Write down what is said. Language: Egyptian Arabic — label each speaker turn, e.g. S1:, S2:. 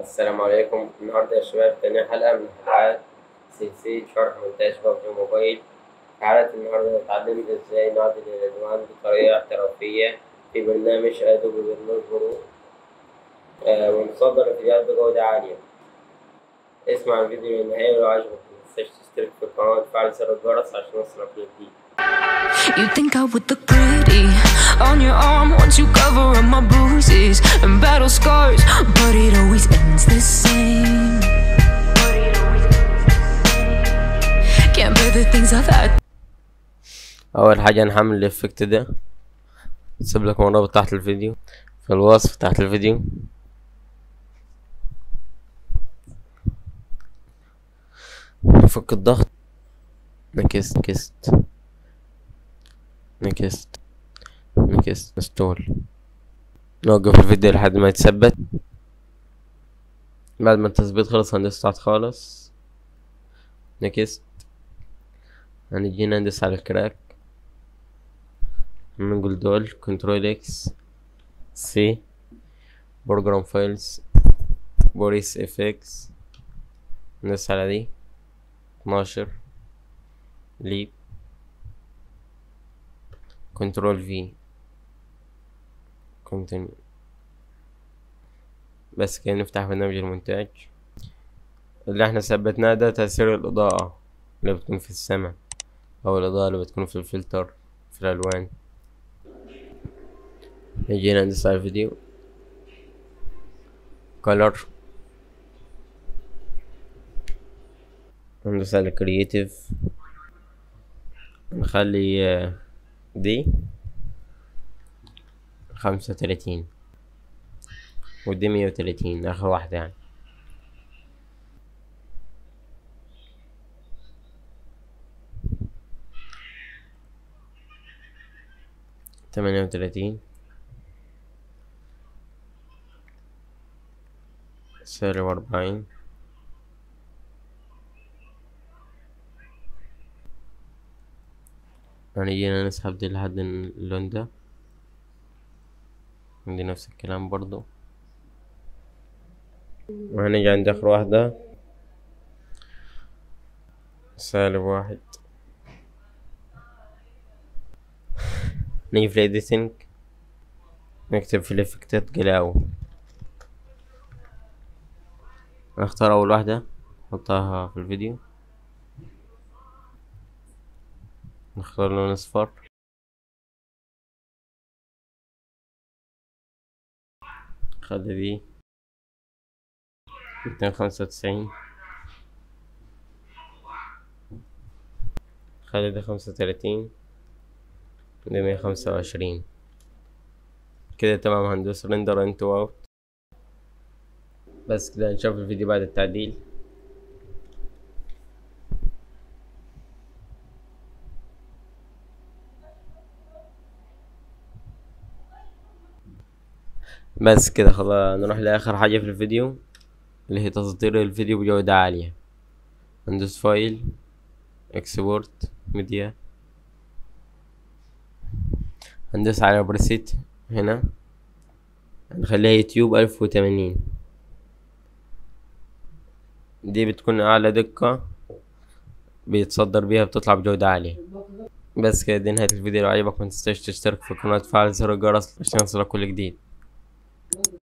S1: السلام عليكم النهاردة يا شباب تاني حلقة من حلقات سلسلة شرح مونتاج ببجي موبايل في حلقة النهاردة هنتعلم ازاي نعدل الألوان بطريقة احترافية في برنامج أدوبي برنامج برو آه ونصدر الفيديوهات بجودة عالية اسمع الفيديو للنهاية ولو عجبك متنساش تشترك في القناة وتفعل زر الجرس عشان يوصلك كل جديد
S2: You think I would look pretty on your arm once you cover up my bruises and battle scars, but it always ends the same. Can't bear the things I've had.
S1: أول حاجة نحمل الإفكت ده سيب لك مرابط تحت الفيديو في الوصف تحت الفيديو نفك الضغط نكست نكست نكست نكست نستول نوقف الفيديو لحد ما يتثبت بعد ما التثبيت خلص هندوس تحت خالص نكست هنجي ندوس على الكراك نقول دول كنترول اكس سي بروجرام فايلز بوريس اف اكس ندوس على دي اتناشر ليب كنترول في كونتينيو بس كده نفتح برنامج المونتاج اللي احنا ثبتناه ده تأثير الإضاءة اللي بتكون في السماء أو الإضاءة اللي بتكون في الفلتر في الألوان نجينا ندوس على الفيديو color ندوس على creative نخلي آه، دي خمسة وتلاتين ودي مية وتلاتين آخر واحدة يعني تمانية وتلاتين سالب وأربعين هنجينا نسحب دي لحد اللون ده عندي نفس الكلام برضو وهنيجي عند آخر واحدة سالب واحد نيجي في الإيديتنج نكتب في الإفكتات جلاو نختار أول واحدة نحطها في الفيديو نختار لون أصفر خلي دي ميتين خمسة وتسعين خلي دي خمسة وتلاتين دي مية خمسة وعشرين كده تمام هندوس ريندر انتو اوت بس كده نشوف الفيديو بعد التعديل بس كده خلاص نروح لآخر حاجة في الفيديو اللي هي تصدير الفيديو بجودة عالية ندوس فايل اكسبورت ميديا هندوس على بريسيت هنا هنخليها يوتيوب ألف وتمانين دي بتكون أعلى دقة بيتصدر بيها بتطلع بجودة عالية بس كده دي نهاية الفيديو لو عجبك متنساش تشترك في القناة وتفعل زر الجرس عشان يوصلك كل جديد